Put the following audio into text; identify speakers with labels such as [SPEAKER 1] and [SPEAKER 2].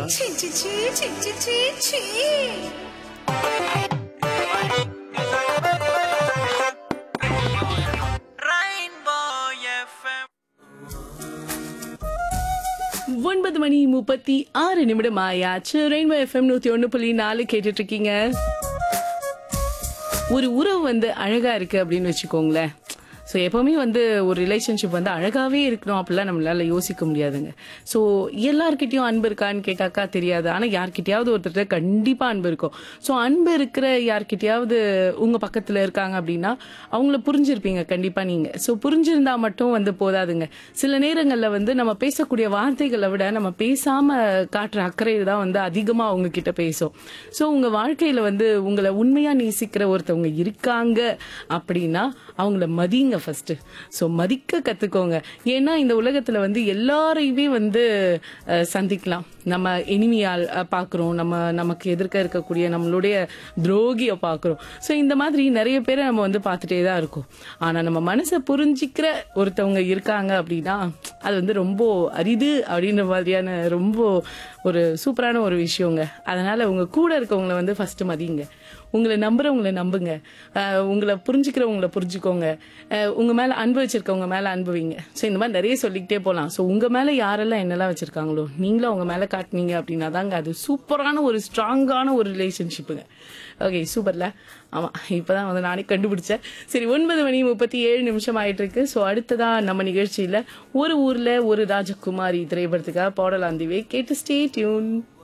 [SPEAKER 1] C சி சி சி சி சி சி
[SPEAKER 2] ஒன்பது மணி முப்பத்தி ஆறு நிமிடம் ஆயாச்சு ரெயின்போ எஃப்எம் நூத்தி ஒண்ணு புள்ளி நாலு கேட்டுட்டு இருக்கீங்க ஒரு உறவு வந்து அழகா இருக்கு அப்படின்னு வச்சுக்கோங்களேன் ஸோ எப்பவுமே வந்து ஒரு ரிலேஷன்ஷிப் வந்து அழகாவே இருக்கணும் அப்படிலாம் நம்மளால யோசிக்க முடியாதுங்க ஸோ எல்லார்கிட்டயும் அன்பு இருக்கான்னு கேட்டாக்கா தெரியாது ஆனால் யார்கிட்டயாவது ஒருத்தர் கண்டிப்பா அன்பு இருக்கும் ஸோ அன்பு இருக்கிற யார்கிட்டயாவது உங்க பக்கத்துல இருக்காங்க அப்படின்னா அவங்கள புரிஞ்சிருப்பீங்க கண்டிப்பா நீங்க ஸோ புரிஞ்சிருந்தா மட்டும் வந்து போதாதுங்க சில நேரங்கள்ல வந்து நம்ம பேசக்கூடிய வார்த்தைகளை விட நம்ம பேசாம காட்டுற அக்கறை தான் வந்து அதிகமா அவங்க கிட்ட பேசும் ஸோ உங்க வாழ்க்கையில வந்து உங்களை உண்மையா நேசிக்கிற ஒருத்தவங்க இருக்காங்க அப்படின்னா அவங்கள மதிங்க ஃபர்ஸ்ட் ஸோ மதிக்க கத்துக்கோங்க ஏன்னா இந்த உலகத்துல வந்து எல்லாரையுமே வந்து அஹ், சந்திக்கலாம் நம்ம இனிமையால் பார்க்குறோம் நம்ம நமக்கு எதிர்க்க இருக்கக்கூடிய நம்மளுடைய துரோகியை பார்க்குறோம் ஸோ இந்த மாதிரி நிறைய பேரை நம்ம வந்து பார்த்துட்டே தான் இருக்கோம் ஆனால் நம்ம மனசை புரிஞ்சிக்கிற ஒருத்தவங்க இருக்காங்க அப்படின்னா அது வந்து ரொம்ப அரிது அப்படின்ற மாதிரியான ரொம்ப ஒரு சூப்பரான ஒரு விஷயங்க அதனால உங்க கூட இருக்கவங்கள வந்து ஃபர்ஸ்ட் மதிங்க உங்களை நம்புறவங்களை நம்புங்க அஹ் உங்களை புரிஞ்சுக்கிறவங்களை புரிஞ்சுக்கோங்க அஹ் உங்க மேல அன்பு வச்சிருக்கவங்க மேல அன்பு வைங்க ஸோ இந்த மாதிரி நிறைய சொல்லிக்கிட்டே போகலாம் ஸோ உங்க மேல யாரெல்லாம் என்னெல்லாம் வச்சிருக்காங்களோ நீங்களும் அவங்க மேல காட்டுனீங்க அப்படின்னா தாங்க அது சூப்பரான ஒரு ஸ்ட்ராங்கான ஒரு ரிலேஷன்ஷிப்புங்க ஓகே சூப்பர்ல ஆமா இப்பதான் வந்து நானே கண்டுபிடிச்சேன் சரி ஒன்பது மணி முப்பத்தி ஏழு நிமிஷம் ஆயிட்டு இருக்கு ஸோ அடுத்ததா நம்ம நிகழ்ச்சியில ஒரு ஊர்ல ஒரு ராஜகுமாரி திரைப்படத்துக்காக பாடலாந்திவே கேட்டு ஸ்டே டியூன்